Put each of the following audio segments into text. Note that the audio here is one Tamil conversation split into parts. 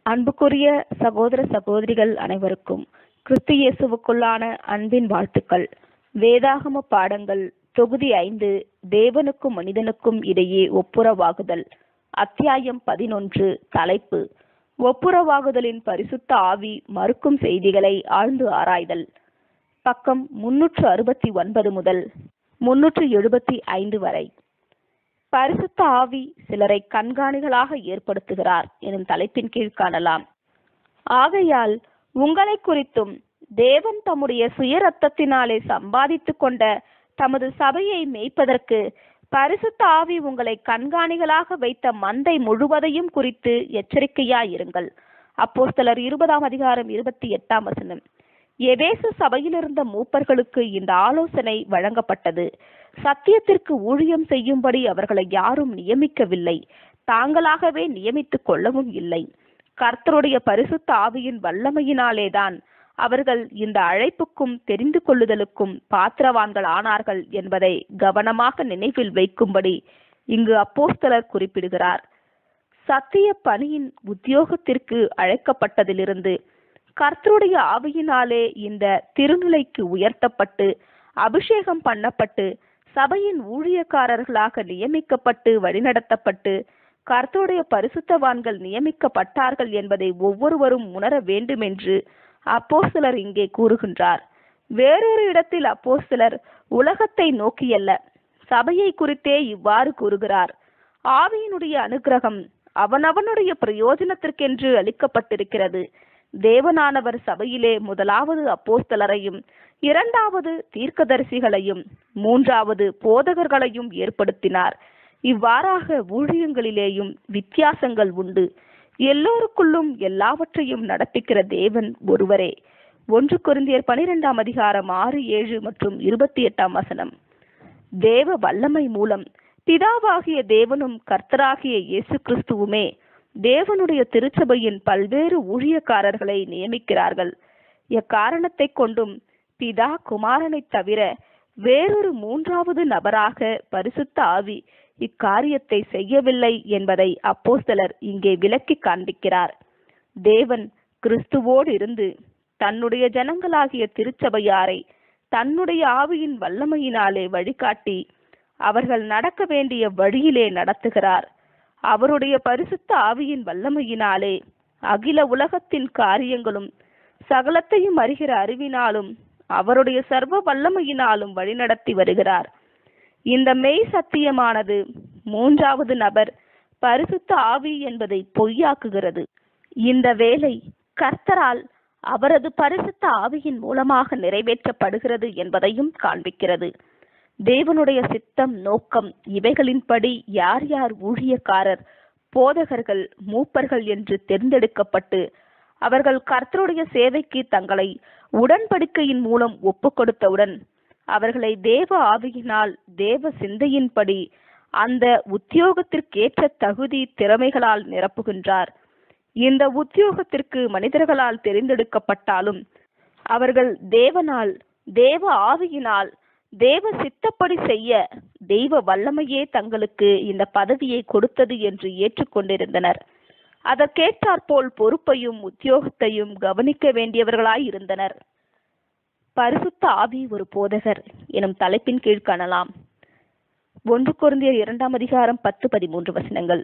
அன்புக்குரிய சகோதர சகோதரிகள் அனைவருக்கும் கிறிஸ்து இயேசுவுக்குள்ளான அன்பின் வாழ்த்துக்கள் வேதாகம பாடங்கள் தொகுதி ஐந்து தேவனுக்கும் மனிதனுக்கும் இடையே ஒப்புரவாகுதல் அத்தியாயம் பதினொன்று தலைப்பு ஒப்புரவாகுதலின் பரிசுத்த ஆவி மறுக்கும் செய்திகளை ஆழ்ந்து ஆராய்தல் பக்கம் முன்னூற்று அறுபத்தி ஒன்பது முதல் முன்னூற்று எழுபத்தி ஐந்து வரை பரிசுத்த ஆவி சிலரை கண்காணிகளாக ஏற்படுத்துகிறார் எனும் தலைப்பின் கீழ் காணலாம் ஆகையால் உங்களை குறித்தும் தேவன் தம்முடைய சுய ரத்தத்தினாலே சம்பாதித்துக் கொண்ட தமது சபையை மேய்ப்பதற்கு பரிசுத்த ஆவி உங்களை கண்காணிகளாக வைத்த மந்தை முழுவதையும் குறித்து எச்சரிக்கையாயிருங்கள் அப்போஸ்தலர் இருபதாம் அதிகாரம் இருபத்தி எட்டாம் வசனம் எபேசு சபையிலிருந்த மூப்பர்களுக்கு இந்த ஆலோசனை வழங்கப்பட்டது சத்தியத்திற்கு ஊழியம் செய்யும்படி அவர்களை யாரும் நியமிக்கவில்லை தாங்களாகவே நியமித்துக் கொள்ளவும் இல்லை கர்த்தருடைய பரிசுத்த ஆவியின் வல்லமையினாலேதான் அவர்கள் இந்த அழைப்புக்கும் தெரிந்து கொள்ளுதலுக்கும் பாத்திரவான்கள் ஆனார்கள் என்பதை கவனமாக நினைவில் வைக்கும்படி இங்கு அப்போஸ்தலர் குறிப்பிடுகிறார் சத்திய பணியின் உத்தியோகத்திற்கு அழைக்கப்பட்டதிலிருந்து கர்த்தருடைய ஆவியினாலே இந்த திருநிலைக்கு உயர்த்தப்பட்டு அபிஷேகம் பண்ணப்பட்டு சபையின் ஊழியக்காரர்களாக நியமிக்கப்பட்டு வழிநடத்தப்பட்டு கர்த்தருடைய பரிசுத்தவான்கள் நியமிக்கப்பட்டார்கள் என்பதை ஒவ்வொருவரும் உணர வேண்டும் என்று அப்போஸ்தலர் இங்கே கூறுகின்றார் வேறொரு இடத்தில் அப்போஸ்தலர் உலகத்தை நோக்கியல்ல சபையை குறித்தே இவ்வாறு கூறுகிறார் ஆவியினுடைய அனுகிரகம் அவனவனுடைய பிரயோஜனத்திற்கென்று அளிக்கப்பட்டிருக்கிறது தேவனானவர் சபையிலே முதலாவது அப்போஸ்தலரையும் இரண்டாவது தீர்க்கதரிசிகளையும் மூன்றாவது போதகர்களையும் ஏற்படுத்தினார் இவ்வாறாக ஊழியங்களிலேயும் வித்தியாசங்கள் உண்டு எல்லோருக்குள்ளும் எல்லாவற்றையும் நடப்பிக்கிற தேவன் ஒருவரே ஒன்று குருந்தியர் பனிரெண்டாம் அதிகாரம் ஆறு ஏழு மற்றும் இருபத்தி எட்டாம் வசனம் தேவ வல்லமை மூலம் பிதாவாகிய தேவனும் கர்த்தராகிய இயேசு கிறிஸ்துவுமே தேவனுடைய திருச்சபையின் பல்வேறு ஊழியக்காரர்களை நியமிக்கிறார்கள் எக்காரணத்தை கொண்டும் பிதா குமாரனை தவிர வேறொரு மூன்றாவது நபராக பரிசுத்த ஆவி இக்காரியத்தை செய்யவில்லை என்பதை அப்போஸ்தலர் இங்கே விளக்கி காண்பிக்கிறார் தேவன் கிறிஸ்துவோடு இருந்து தன்னுடைய ஜனங்களாகிய திருச்சபையாரை தன்னுடைய ஆவியின் வல்லமையினாலே வழிகாட்டி அவர்கள் நடக்க வேண்டிய வழியிலே நடத்துகிறார் அவருடைய பரிசுத்த ஆவியின் வல்லமையினாலே அகில உலகத்தின் காரியங்களும் சகலத்தையும் அறிகிற அறிவினாலும் அவருடைய சர்வ வல்லமையினாலும் வழிநடத்தி வருகிறார் இந்த மெய் சத்தியமானது மூன்றாவது நபர் பரிசுத்த ஆவி என்பதை பொய்யாக்குகிறது இந்த வேலை கர்த்தரால் அவரது பரிசுத்த ஆவியின் மூலமாக நிறைவேற்றப்படுகிறது என்பதையும் காண்பிக்கிறது தேவனுடைய சித்தம் நோக்கம் இவைகளின்படி யார் யார் ஊழியக்காரர் போதகர்கள் மூப்பர்கள் என்று தேர்ந்தெடுக்கப்பட்டு அவர்கள் கர்த்தருடைய சேவைக்கு தங்களை உடன்படிக்கையின் மூலம் ஒப்பு கொடுத்தவுடன் அவர்களை தேவ ஆவியினால் தேவ சிந்தையின்படி அந்த உத்தியோகத்திற்கேற்ற தகுதி திறமைகளால் நிரப்புகின்றார் இந்த உத்தியோகத்திற்கு மனிதர்களால் தெரிந்தெடுக்கப்பட்டாலும் அவர்கள் தேவனால் தேவ ஆவியினால் தேவ சித்தப்படி செய்ய தெய்வ வல்லமையே தங்களுக்கு இந்த பதவியை கொடுத்தது என்று ஏற்றுக்கொண்டிருந்தனர் அதற்கேற்றாற்போல் பொறுப்பையும் உத்தியோகத்தையும் கவனிக்க வேண்டியவர்களாய் இருந்தனர் பரிசுத்த ஆவி ஒரு போதகர் எனும் தலைப்பின் கீழ் காணலாம் ஒன்று குருந்திய இரண்டாம் அதிகாரம் பத்து பதிமூன்று வசனங்கள்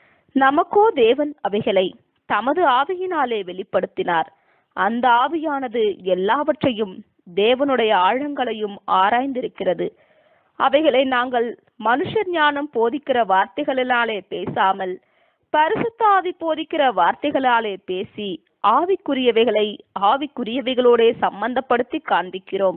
நமக்கோ தேவன் அவைகளை தமது ஆவியினாலே வெளிப்படுத்தினார் அந்த ஆவியானது எல்லாவற்றையும் தேவனுடைய ஆழங்களையும் ஆராய்ந்திருக்கிறது அவைகளை நாங்கள் மனுஷர் ஞானம் போதிக்கிற வார்த்தைகளினாலே பேசாமல் பரிசுத்த ஆவி போதிக்கிற வார்த்தைகளாலே பேசி ஆவிக்குரியவைகளை ஆவிக்குரியவைகளோடே சம்பந்தப்படுத்தி காண்பிக்கிறோம்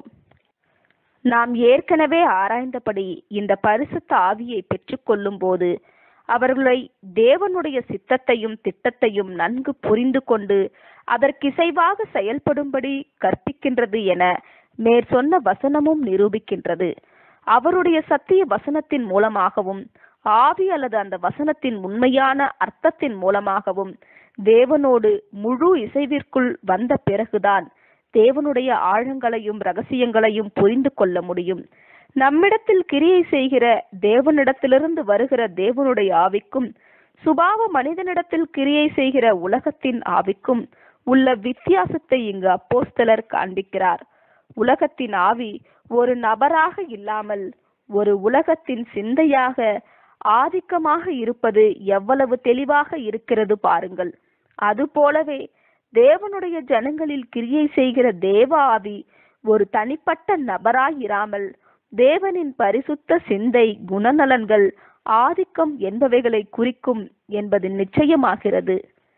நாம் ஏற்கனவே ஆராய்ந்தபடி இந்த பரிசுத்த ஆவியை பெற்றுக்கொள்ளும் போது அவர்களை தேவனுடைய சித்தத்தையும் திட்டத்தையும் நன்கு புரிந்து கொண்டு அதற்கிசைவாக செயல்படும்படி கற்பிக்கின்றது என மேற் சொன்ன வசனமும் நிரூபிக்கின்றது அவருடைய சத்திய வசனத்தின் மூலமாகவும் ஆவி அல்லது அந்த வசனத்தின் உண்மையான அர்த்தத்தின் மூலமாகவும் தேவனோடு முழு இசைவிற்குள் வந்த பிறகுதான் தேவனுடைய ஆழங்களையும் ரகசியங்களையும் புரிந்து கொள்ள முடியும் நம்மிடத்தில் கிரியை செய்கிற தேவனிடத்திலிருந்து வருகிற தேவனுடைய ஆவிக்கும் சுபாவ மனிதனிடத்தில் கிரியை செய்கிற உலகத்தின் ஆவிக்கும் உள்ள வித்தியாசத்தை இங்கு அப்போஸ்தலர் காண்பிக்கிறார் உலகத்தின் ஆவி ஒரு நபராக இல்லாமல் ஒரு உலகத்தின் சிந்தையாக ஆதிக்கமாக இருப்பது எவ்வளவு தெளிவாக இருக்கிறது பாருங்கள் அதுபோலவே தேவனுடைய ஜனங்களில் கிரியை செய்கிற தேவ ஆவி ஒரு தனிப்பட்ட நபராய் இராமல் தேவனின் பரிசுத்த சிந்தை குணநலன்கள் ஆதிக்கம் என்பவைகளை குறிக்கும் என்பது நிச்சயமாகிறது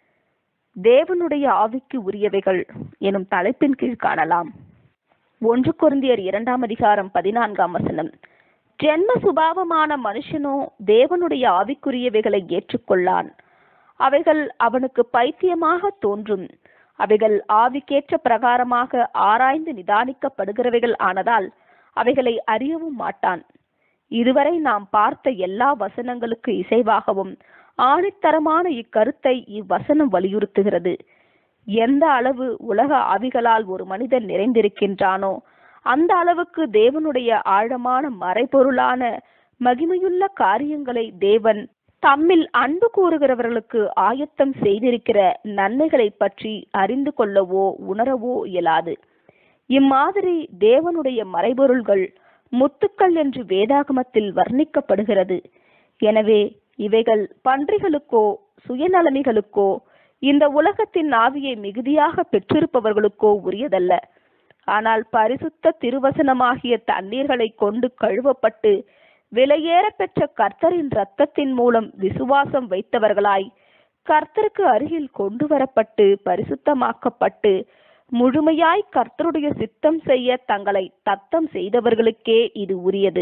தேவனுடைய ஆவிக்கு உரியவைகள் எனும் தலைப்பின் கீழ் காணலாம் ஒன்று கொரிந்தியர் இரண்டாம் அதிகாரம் பதினான்காம் வசனம் ஜென்ம சுபாவமான மனுஷனோ தேவனுடைய ஆவிக்குரியவைகளை ஏற்றுக்கொள்ளான் அவைகள் அவனுக்கு பைத்தியமாக தோன்றும் அவைகள் ஆவிக்கேற்ற பிரகாரமாக ஆராய்ந்து நிதானிக்கப்படுகிறவைகள் ஆனதால் அவைகளை அறியவும் மாட்டான் இதுவரை நாம் பார்த்த எல்லா வசனங்களுக்கு இசைவாகவும் ஆணித்தரமான இக்கருத்தை இவ்வசனம் வலியுறுத்துகிறது எந்த அளவு உலக ஆவிகளால் ஒரு மனிதன் நிறைந்திருக்கின்றானோ அந்த அளவுக்கு தேவனுடைய ஆழமான மறைபொருளான மகிமையுள்ள காரியங்களை தேவன் தம்மில் அன்பு கூறுகிறவர்களுக்கு ஆயத்தம் செய்திருக்கிற நன்மைகளை பற்றி அறிந்து கொள்ளவோ உணரவோ இயலாது இம்மாதிரி தேவனுடைய மறைபொருள்கள் முத்துக்கள் என்று வேதாகமத்தில் வர்ணிக்கப்படுகிறது எனவே இவைகள் பன்றிகளுக்கோ சுயநலமிகளுக்கோ இந்த உலகத்தின் ஆவியை மிகுதியாக பெற்றிருப்பவர்களுக்கோ உரியதல்ல ஆனால் பரிசுத்த திருவசனமாகிய தண்ணீர்களை கொண்டு கழுவப்பட்டு விலையேற பெற்ற கர்த்தரின் இரத்தத்தின் மூலம் விசுவாசம் வைத்தவர்களாய் கர்த்தருக்கு அருகில் கொண்டு வரப்பட்டு பரிசுத்தமாக்கப்பட்டு முழுமையாய் கர்த்தருடைய சித்தம் செய்ய தங்களை தத்தம் செய்தவர்களுக்கே இது உரியது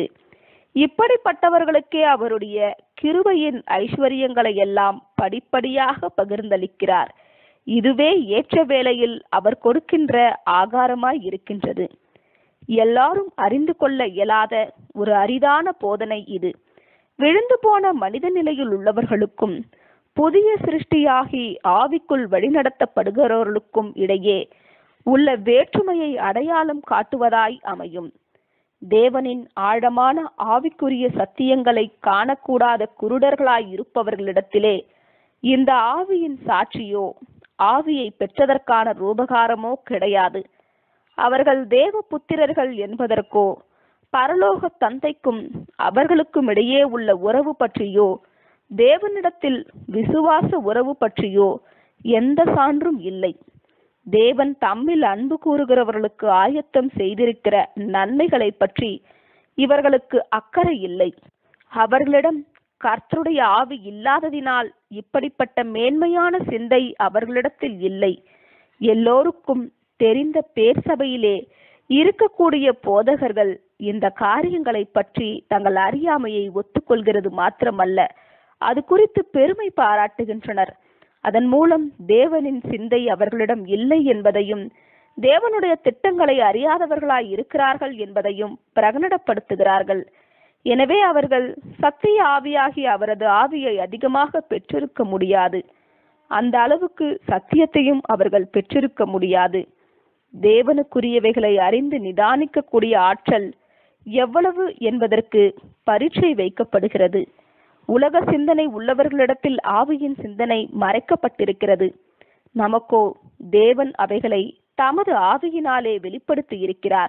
இப்படிப்பட்டவர்களுக்கே அவருடைய கிருபையின் ஐஸ்வர்யங்களை எல்லாம் படிப்படியாக பகிர்ந்தளிக்கிறார் இதுவே ஏற்ற வேளையில் அவர் கொடுக்கின்ற ஆகாரமாய் இருக்கின்றது எல்லாரும் அறிந்து கொள்ள இயலாத ஒரு அரிதான போதனை இது விழுந்து போன மனித நிலையில் உள்ளவர்களுக்கும் புதிய சிருஷ்டியாகி ஆவிக்குள் வழிநடத்தப்படுகிறவர்களுக்கும் இடையே உள்ள வேற்றுமையை அடையாளம் காட்டுவதாய் அமையும் தேவனின் ஆழமான ஆவிக்குரிய சத்தியங்களை காணக்கூடாத குருடர்களாய் இருப்பவர்களிடத்திலே இந்த ஆவியின் சாட்சியோ ஆவியை பெற்றதற்கான ரூபகாரமோ கிடையாது அவர்கள் தேவ புத்திரர்கள் என்பதற்கோ பரலோக தந்தைக்கும் அவர்களுக்கும் இடையே உள்ள உறவு பற்றியோ தேவனிடத்தில் விசுவாச உறவு பற்றியோ எந்த சான்றும் இல்லை தேவன் தம்மில் அன்பு கூறுகிறவர்களுக்கு ஆயத்தம் செய்திருக்கிற நன்மைகளை பற்றி இவர்களுக்கு அக்கறை இல்லை அவர்களிடம் கர்த்தருடைய ஆவி இல்லாததினால் இப்படிப்பட்ட மேன்மையான சிந்தை அவர்களிடத்தில் இல்லை எல்லோருக்கும் தெரிந்த பேர் சபையிலே இருக்கக்கூடிய போதகர்கள் இந்த காரியங்களை பற்றி தங்கள் அறியாமையை ஒத்துக்கொள்கிறது மாத்திரமல்ல அது குறித்து பெருமை பாராட்டுகின்றனர் அதன் மூலம் தேவனின் சிந்தை அவர்களிடம் இல்லை என்பதையும் தேவனுடைய திட்டங்களை அறியாதவர்களாய் இருக்கிறார்கள் என்பதையும் பிரகடனப்படுத்துகிறார்கள் எனவே அவர்கள் சத்திய ஆவியாகிய அவரது ஆவியை அதிகமாக பெற்றிருக்க முடியாது அந்த அளவுக்கு சத்தியத்தையும் அவர்கள் பெற்றிருக்க முடியாது தேவனுக்குரியவைகளை அறிந்து நிதானிக்கக்கூடிய ஆற்றல் எவ்வளவு என்பதற்கு பரீட்சை வைக்கப்படுகிறது உலக சிந்தனை உள்ளவர்களிடத்தில் ஆவியின் சிந்தனை மறைக்கப்பட்டிருக்கிறது நமக்கோ தேவன் அவைகளை தமது ஆவியினாலே வெளிப்படுத்தி இருக்கிறார்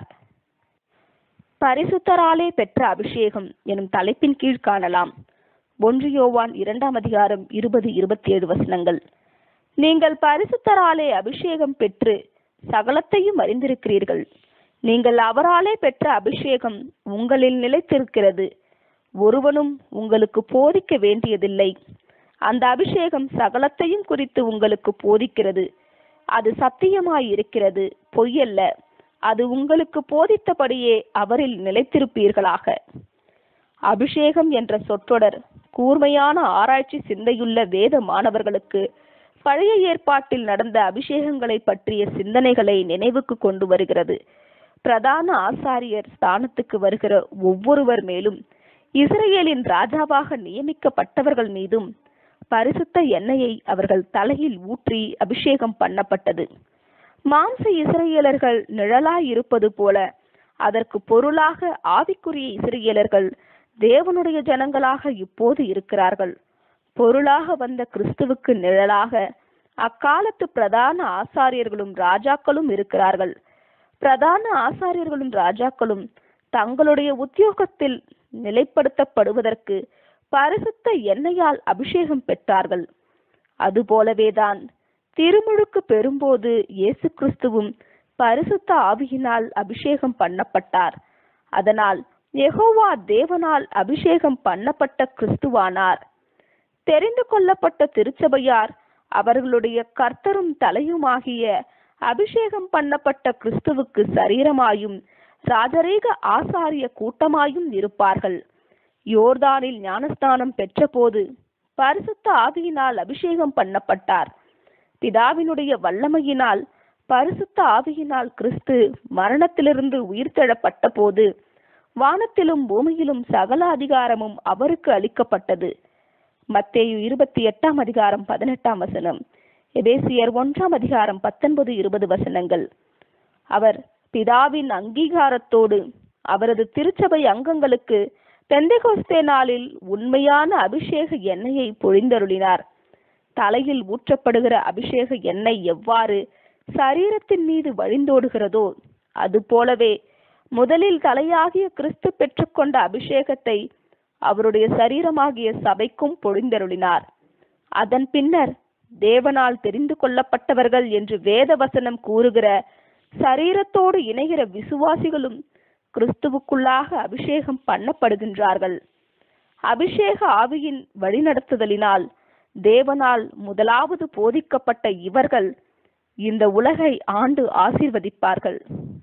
பரிசுத்தராலே பெற்ற அபிஷேகம் எனும் தலைப்பின் கீழ் காணலாம் ஒன்று யோவான் இரண்டாம் அதிகாரம் இருபது இருபத்தி ஏழு வசனங்கள் நீங்கள் பரிசுத்தராலே அபிஷேகம் பெற்று சகலத்தையும் அறிந்திருக்கிறீர்கள் நீங்கள் அவராலே பெற்ற அபிஷேகம் உங்களில் நிலைத்திருக்கிறது ஒருவனும் உங்களுக்கு போதிக்க வேண்டியதில்லை அந்த அபிஷேகம் சகலத்தையும் குறித்து உங்களுக்கு போதிக்கிறது அது சத்தியமாய் இருக்கிறது பொய்யல்ல அது உங்களுக்கு போதித்தபடியே அவரில் நிலைத்திருப்பீர்களாக அபிஷேகம் என்ற சொற்றொடர் கூர்மையான ஆராய்ச்சி சிந்தையுள்ள வேத மாணவர்களுக்கு பழைய ஏற்பாட்டில் நடந்த அபிஷேகங்களை பற்றிய சிந்தனைகளை நினைவுக்கு கொண்டு வருகிறது பிரதான ஆசாரியர் ஸ்தானத்துக்கு வருகிற ஒவ்வொருவர் மேலும் இஸ்ரேலின் ராஜாவாக நியமிக்கப்பட்டவர்கள் மீதும் பரிசுத்த எண்ணெயை அவர்கள் தலையில் ஊற்றி அபிஷேகம் பண்ணப்பட்டது மாம்ச இஸ்ரேலர்கள் நிழலாய் இருப்பது போல அதற்கு பொருளாக ஆவிக்குரிய இஸ்ரேலர்கள் தேவனுடைய ஜனங்களாக இப்போது இருக்கிறார்கள் பொருளாக வந்த கிறிஸ்துவுக்கு நிழலாக அக்காலத்து பிரதான ஆசாரியர்களும் ராஜாக்களும் இருக்கிறார்கள் பிரதான ஆசாரியர்களும் ராஜாக்களும் தங்களுடைய உத்தியோகத்தில் நிலைப்படுத்தப்படுவதற்கு பரிசுத்த எண்ணெயால் அபிஷேகம் பெற்றார்கள் அதுபோலவேதான் திருமுழுக்கு பெறும்போது இயேசு கிறிஸ்துவும் பரிசுத்த ஆவியினால் அபிஷேகம் பண்ணப்பட்டார் அதனால் யெகோவா தேவனால் அபிஷேகம் பண்ணப்பட்ட கிறிஸ்துவானார் தெரிந்து கொள்ளப்பட்ட திருச்சபையார் அவர்களுடைய கர்த்தரும் தலையுமாகிய அபிஷேகம் பண்ணப்பட்ட கிறிஸ்துவுக்கு சரீரமாயும் ராஜரீக ஆசாரிய கூட்டமாயும் இருப்பார்கள் யோர்தானில் ஞானஸ்தானம் பெற்றபோது பரிசுத்த ஆவியினால் அபிஷேகம் பண்ணப்பட்டார் பிதாவினுடைய வல்லமையினால் பரிசுத்த ஆவியினால் கிறிஸ்து மரணத்திலிருந்து உயிர்த்தெழப்பட்ட போது வானத்திலும் பூமியிலும் சகல அதிகாரமும் அவருக்கு அளிக்கப்பட்டது மத்தேயு இருபத்தி எட்டாம் அதிகாரம் பதினெட்டாம் வசனம் எபேசியர் ஒன்றாம் அதிகாரம் பத்தொன்பது இருபது வசனங்கள் அவர் பிதாவின் அங்கீகாரத்தோடு அவரது திருச்சபை அங்கங்களுக்கு பெந்தைகோஸ்தே நாளில் உண்மையான அபிஷேக எண்ணெயை பொழிந்தருளினார் தலையில் ஊற்றப்படுகிற அபிஷேக எண்ணெய் எவ்வாறு சரீரத்தின் மீது வழிந்தோடுகிறதோ அது போலவே முதலில் தலையாகிய கிறிஸ்து பெற்றுக்கொண்ட அபிஷேகத்தை அவருடைய சரீரமாகிய சபைக்கும் பொழிந்தருளினார் அதன் பின்னர் தேவனால் தெரிந்து கொள்ளப்பட்டவர்கள் என்று வேத வசனம் கூறுகிற சரீரத்தோடு இணைகிற விசுவாசிகளும் கிறிஸ்துவுக்குள்ளாக அபிஷேகம் பண்ணப்படுகின்றார்கள் அபிஷேக ஆவியின் வழிநடத்துதலினால் தேவனால் முதலாவது போதிக்கப்பட்ட இவர்கள் இந்த உலகை ஆண்டு ஆசீர்வதிப்பார்கள்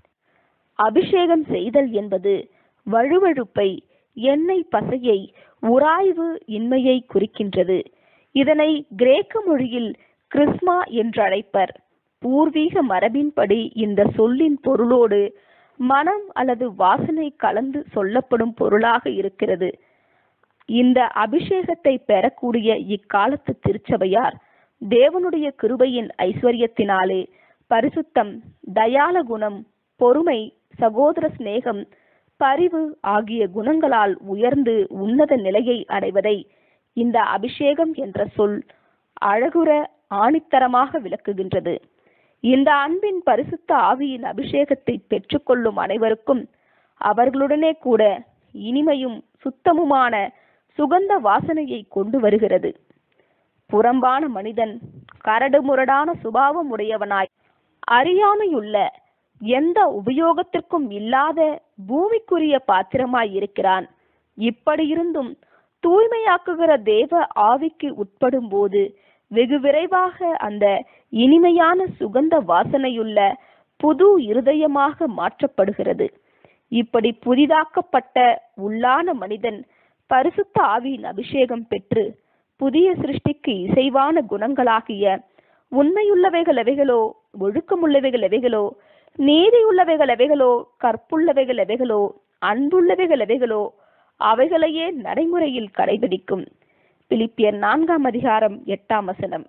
அபிஷேகம் செய்தல் என்பது வழுவழுப்பை எண்ணெய் பசையை உராய்வு இன்மையை குறிக்கின்றது இதனை கிரேக்க மொழியில் கிறிஸ்மா என்றழைப்பர் பூர்வீக மரபின்படி இந்த சொல்லின் பொருளோடு மனம் அல்லது வாசனை கலந்து சொல்லப்படும் பொருளாக இருக்கிறது இந்த அபிஷேகத்தை பெறக்கூடிய இக்காலத்து திருச்சபையார் தேவனுடைய கிருபையின் ஐஸ்வர்யத்தினாலே பரிசுத்தம் தயால குணம் பொறுமை சகோதர சிநேகம் பரிவு ஆகிய குணங்களால் உயர்ந்து உன்னத நிலையை அடைவதை இந்த அபிஷேகம் என்ற சொல் அழகுற ஆணித்தரமாக விளக்குகின்றது இந்த அன்பின் பரிசுத்த ஆவியின் அபிஷேகத்தை பெற்றுக்கொள்ளும் அனைவருக்கும் அவர்களுடனே கூட இனிமையும் சுத்தமுமான சுகந்த வாசனையை கொண்டு வருகிறது புறம்பான மனிதன் கரடு முரடான சுபாவம் உடையவனாய் அறியாமையுள்ள எந்த உபயோகத்திற்கும் இல்லாத பூமிக்குரிய பாத்திரமாய் இருக்கிறான் இப்படியிருந்தும் தூய்மையாக்குகிற தேவ ஆவிக்கு உட்படும் போது வெகு விரைவாக அந்த இனிமையான சுகந்த வாசனையுள்ள புது இருதயமாக மாற்றப்படுகிறது இப்படி புதிதாக்கப்பட்ட உள்ளான மனிதன் பரிசுத்த ஆவியின் அபிஷேகம் பெற்று புதிய சிருஷ்டிக்கு இசைவான குணங்களாகிய உண்மையுள்ளவைகள் எவைகளோ ஒழுக்கமுள்ளவைகள் எவைகளோ நீதியுள்ளவைகள் எவைகளோ கற்புள்ளவைகள் எவைகளோ அன்புள்ளவைகள் எவைகளோ அவைகளையே நடைமுறையில் கடைபிடிக்கும் பிலிப்பியர் நான்காம் அதிகாரம் எட்டாம் வசனம்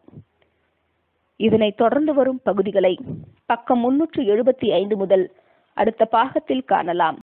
இதனை தொடர்ந்து வரும் பகுதிகளை பக்கம் முன்னூற்று எழுபத்தி ஐந்து முதல் அடுத்த பாகத்தில் காணலாம்